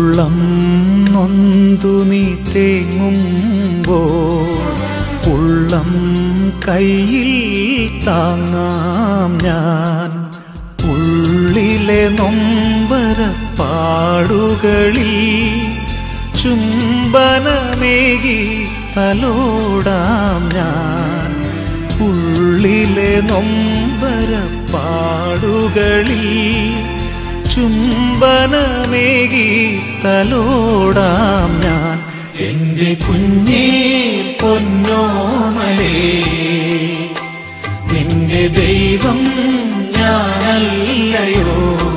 ഉള്ളം നൊന്തു നീ തേങ്ങുമ്പോ ഉള്ളം കയ്യിൽ താങ്ങാം ഞാൻ ഉള്ളിലെ നൊമ്പരപ്പാടുകളിൽ ചുംബനമേകി തലോടാം ഞാൻ ഉള്ളിലെ നൊമ്പരപ്പാടുകളിൽ ചുംബനമേകി തലോടാം ഞാൻ എന്റെ കുഞ്ഞേ പൊന്നോമലേ നിന്റെ ദൈവം ഞാനല്ലയോ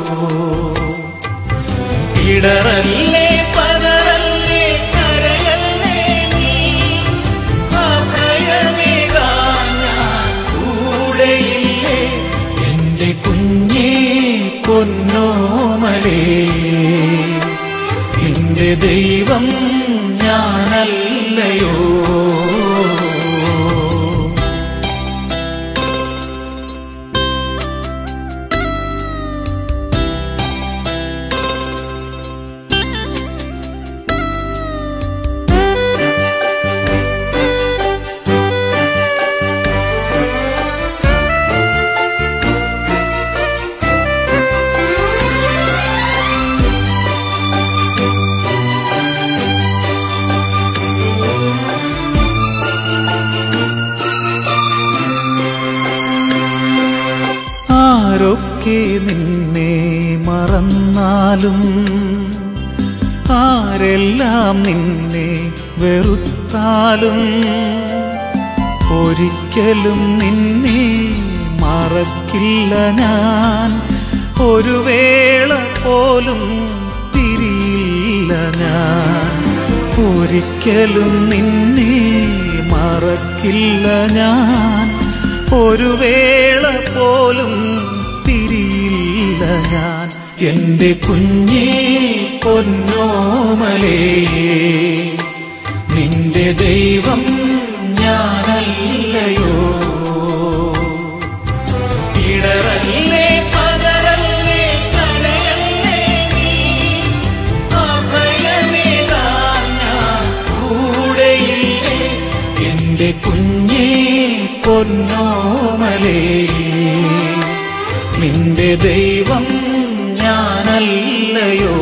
ഇടറല്ലേ പതറല്ലേ കരയല്ലേ നീ അഭയമേകാൻ ഞാൻ കൂടെയില്ലേ എന്റെ കുഞ്ഞേ പൊന്നോമലേ നിന്റെ ദൈവം ഞാനല്ലയോ ആരൊക്കെ നിന്നെ മറന്നാലും ആരെല്ലാം നിന്നെ വെറുത്താലും ഒരിക്കലും നിന്നെ മറക്കില്ല ഞാൻ ഒരു വേള പോലും പിരിയില്ല ഞാൻ ഒരിക്കലും നിന്നെ മറക്കില്ല ഞാൻ ഒരു വേള പോലും പിരിയില്ല ഞാൻ എന്റെ കുഞ്ഞേ പൊന്നോമലേ നിന്റെ ദൈവം ഞാനല്ലയോ ഇടറല്ലേ പതറല്ലേ കരയല്ലേ നീ അഭയമേകാൻ ഞാൻ കൂടെയില്ലേ എന്റെ കുഞ്ഞേ പൊന്നോമലേ നിന്റെ ദൈവം ഞാനല്ലയോ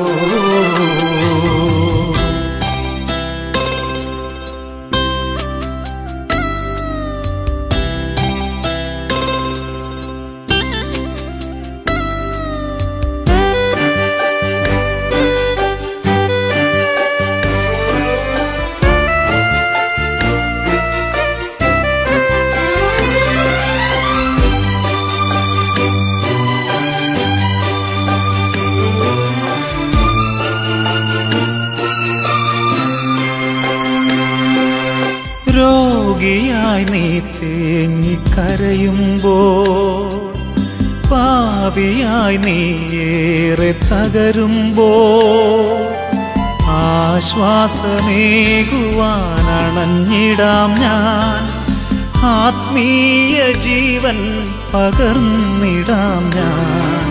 രോഗിയായി നീ തേങ്ങിക്കരയുമ്പോ പാപിയായി നീ ഏറെ തകരുമ്പോ ആശ്വാസമേകുവാനണഞ്ഞിടാം ഞാൻ ആത്മീയ ജീവൻ പകർന്നിടാം ഞാൻ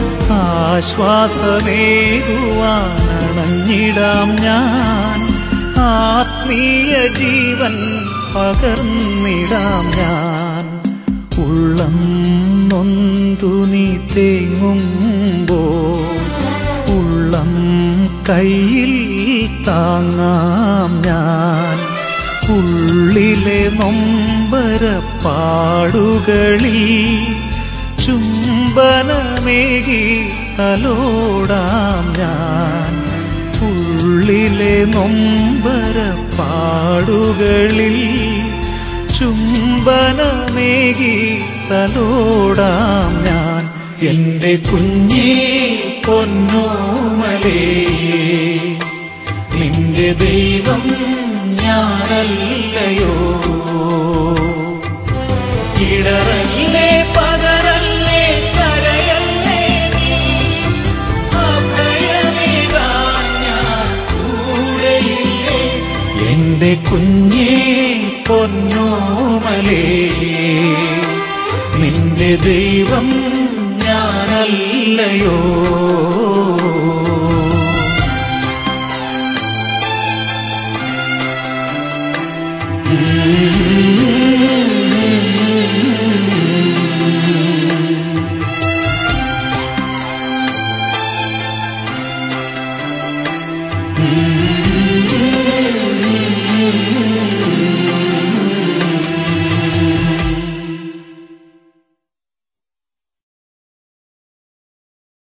ആശ്വാസമേകുവാനണഞ്ഞിടാം ഞാൻ ആത്മീയ ജീവൻ പകർന്നിടാം ഞാൻ ഉള്ളം നൊന്തു നീ തേങ്ങുമ്പോ ഉള്ളം കയ്യിൽ താങ്ങാം ഞാൻ ഉള്ളിലെ നൊമ്പരപ്പാടുകളിൽ ചുംബനമേകി തലോടാം ഞാൻ ഉള്ളിലെ നൊമ്പരപ്പാടുകളിൽ ചുംബനമേകി തലോടാം ഞാൻ എന്റെ കുഞ്ഞേ പൊന്നോമലേ നിന്റെ ദൈവം ഞാനല്ലയോ ഇടറല്ലേ പതറല്ലേ കരയല്ലേ നീ അഭയമേകാൻ ഞാൻ കൂടെയില്ലേ എന്റെ കുഞ്ഞേ പൊന്നോമലേ നിന്റെ ദൈവം ഞാനല്ലയോ ഉം.